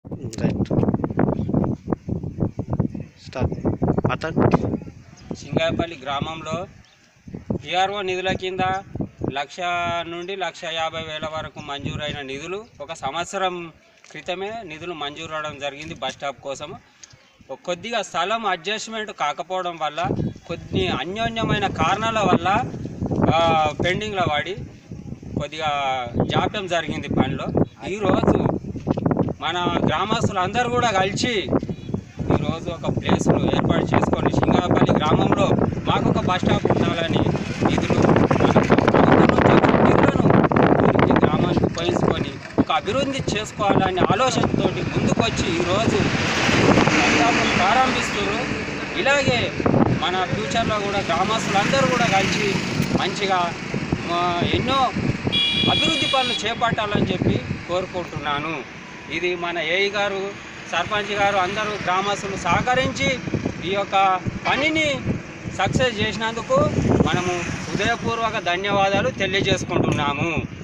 right start మాట్లాడు సింగాయపల్లి గ్రామంలో PRO నిధుల కింద లక్ష నుండి లక్ష యాభై వేల వరకు మంజూరైన నిధులు ఒక సంవత్సరం క్రితమే నిధులు మంజూరు అవడం జరిగింది బస్ స్టాప్ కోసము ఒక కొద్దిగా స్థలం అడ్జస్ట్మెంట్ కాకపోవడం వల్ల కొన్ని అన్యోన్యమైన కారణాల వల్ల ఆ, పెండింగ్లో పడి కొద్దిగా జాప్యం జరిగింది పనిలో ఈరోజు మన గ్రామస్తులు అందరూ కూడా కలిసి ఈరోజు ఒక ప్లేస్ను ఏర్పాటు చేసుకొని సింగాపల్లి గ్రామంలో మాకు ఒక బస్ స్టాప్ ఉండాలని నిధులు మనకు ప్రభుత్వం నుంచి వచ్చిన నిధులను ఈ గ్రామానికి ఉపయోగించుకొని ఒక అభివృద్ధి చేసుకోవాలనే ఆలోచనతోటి ముందుకొచ్చి ఈరోజు బస్ స్టాప్ను ప్రారంభిస్తున్నారు ఇలాగే మన ఫ్యూచర్లో కూడా గ్రామస్తులందరూ కూడా కలిసి మంచిగా ఆ, ఎన్నో అభివృద్ధి పనులు చేపట్టాలని చెప్పి కోరుకుంటున్నాను ఇది మన ఏఈ గారు సర్పంచ్ గారు అందరూ గ్రామస్తులు సహకరించి ఈ యొక్క పనిని సక్సెస్ చేసినందుకు మనము హృదయపూర్వక ధన్యవాదాలు తెలియజేసుకుంటున్నాము